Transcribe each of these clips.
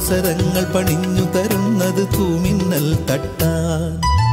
പാദസരങ്ങൾ പണിഞ്ഞു തരുന്നത് തൂമിന്നൽ തട്ടാൻ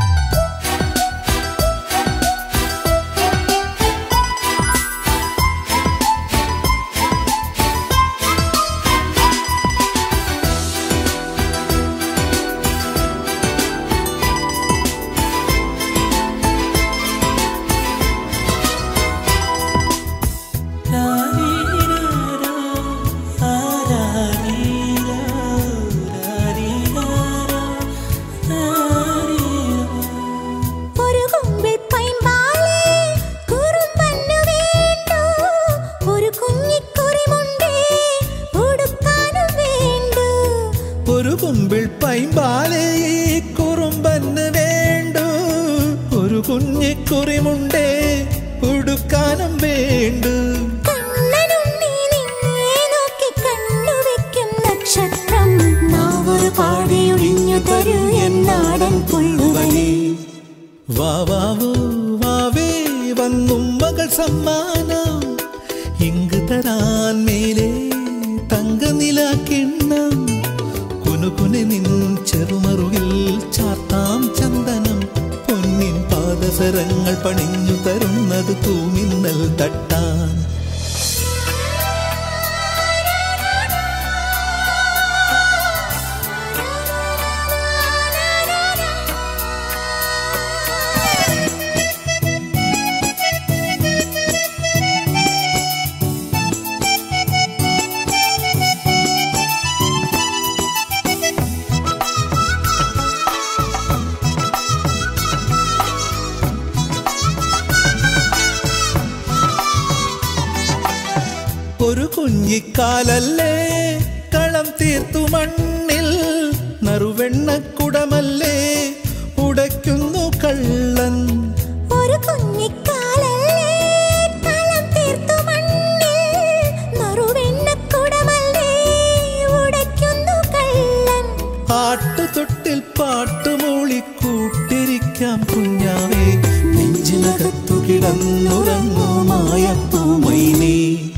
ഒരു കുമ്പിൾ പൈമ്പാലേ കുറുമ്പന്നു വേണ്ടു ഒരു കുഞ്ഞിക്കുറിമുണ്ടേ ഉടുക്കാനും വേണ്ടു ഒരു കുമ്പിൾ പൈമ്പാലേ കുറുമ്പന് വേണ്ടു ഒരു കുഞ്ഞിക്കുറിമുണ്ടേ ഉടുക്കാനും വേണ്ടു കണ്ണനുണ്ണി നിന്നെ നോക്കി കണ്ണുവെക്കും നക്ഷത്രം നാവൊരു പാടിയൊഴിഞ്ഞു തരൂ എന്നാടൻ പുള്ളുവനെ വാവാവോ വാവേ വന്നും മകൾ സമ്മാനം ഇങ്ക് തരാൻ മേലെ തങ്കനില കിണ്ണം കുനുകുനെ നിൻ ചെറുമറുകിൽ ചാർത്താം ചന്ദനം പൊന്നിൻ പാദസരങ്ങൾ പണിഞ്ഞു തരുന്നത് തൂമിന്നൽ തട്ടാൻ ഒരു കുഞ്ഞിക്കാലല്ലേ കളം തീർത്തു മണ്ണിൽ നറുവെണ്ണക്കുടമല്ലേ ഉടയ്ക്കുന്നു കള്ളൻ ഒരു കുഞ്ഞിക്കാലല്ലേ കളം തീർത്തു മണ്ണിൽ നറുവെണ്ണക്കുടമല്ലേ ഉടയ്ക്കുന്നു കള്ളൻ ആട്ടുതൊട്ടിൽ പാട്ടുമൂളി കൂട്ടിരിക്കാം കുഞ്ഞാവേ നെഞ്ചിനകത്തു കിടന്നുറങ്ങുമായ പൂമൈനേ